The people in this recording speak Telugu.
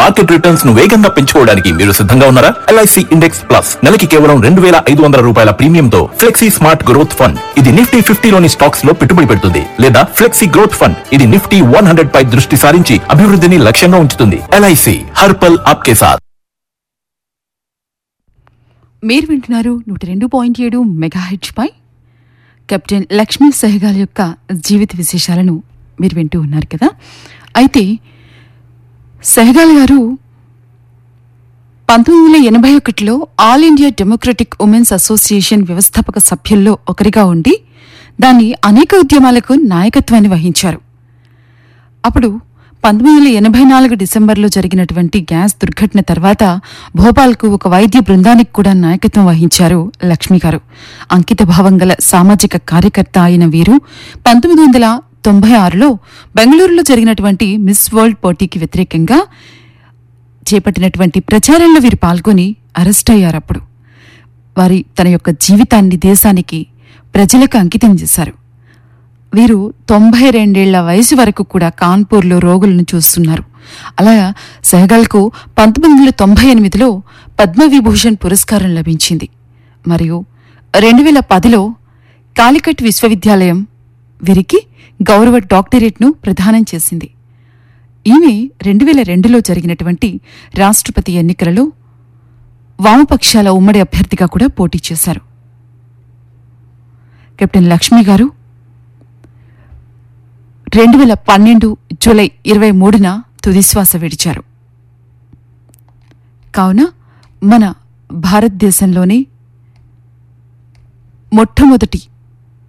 మార్కెట్ రిటర్న్స్ ను వేగంగా పెంచుకోవడానికి మీరు సిద్ధంగా ఉన్నారా ఎల్ఐసి ఇండెక్స్ ప్లస్ నెలకి కేవలం రెండు వేల ఐదు వందల రూపాయల ప్రీమియంతో ఫ్లెక్సీ స్మార్ట్ గ్రోత్ ఫండ్ ఇది నిఫ్టీ ఫిఫ్టీలోని స్టాక్స్ లో పెట్టుబడి పెడుతుంది లేదా ఫ్లెక్సీ గ్రోత్ ఫండ్ ఇది నిఫ్టీ వన్ హండ్రెడ్ పై దృష్టి సారించి అభివృద్ధిని లక్ష్యంగా ఉంచుతుంది ఎల్ఐసి హర్పల్ ఆప్కే సాథ్ మీరు వింటున్నారు నూట రెండు పాయింట్ ఏడు మెగాహెచ్ పై కెప్టెన్ లక్ష్మీ సెహగాల్ యొక్క జీవిత విశేషాలను మీరు వింటూ ఉన్నారు కదా అయితే సెహగాల్ గారు పంతొమ్మిది వందల ఎనభై ఒకటిలో All India Democratic Women's Association వ్యవస్థాపక సభ్యుల్లో ఒకరిగా ఉండి దాని అనేక ఉద్యమాలకు నాయకత్వాన్ని వహించారు అప్పుడు పంతొమ్మిది వందల ఎనభై నాలుగు డిసెంబర్లో జరిగినటువంటి గ్యాస్ దుర్ఘటన తర్వాత భోపాల్కు ఒక వైద్య బృందానికి కూడా నాయకత్వం వహించారు లక్ష్మి గారు అంకిత భావం గల సామాజిక కార్యకర్త అయిన వీరు పంతొమ్మిది వందల తొంభై ఆరులో బెంగళూరులో జరిగినటువంటి మిస్ వరల్డ్ పోటీకి వ్యతిరేకంగా చేపట్టినటువంటి ప్రచారంలో వీరు పాల్గొని అరెస్ట్ అయ్యారు అప్పుడు వారి తన యొక్క జీవితాన్ని దేశానికి ప్రజలకు అంకితం చేశారు వీరు తొంభై రెండేళ్ల వయసు వరకు కూడా కాన్పూర్లో రోగులను చూస్తున్నారు అలా సెహగల్కు పంతొమ్మిది వందల తొంభై ఎనిమిదిలో పద్మవిభూషణ్ పురస్కారం లభించింది మరియు రెండు వేల పదిలో కాలికట్ విశ్వవిద్యాలయం వీరికి గౌరవ డాక్టరేట్ను ప్రదానం చేసింది ఈమె రెండు వేల రెండులో జరిగినటువంటి రాష్ట్రపతి ఎన్నికలలో వామపక్షాల ఉమ్మడి అభ్యర్థిగా కూడా పోటీ చేశారు కెప్టెన్ లక్ష్మి గారు రెండు వేల పన్నెండు జూలై ఇరవై మూడున తుదిశ్వాస విడిచారు కావున మన భారతదేశంలోనే మొట్టమొదటి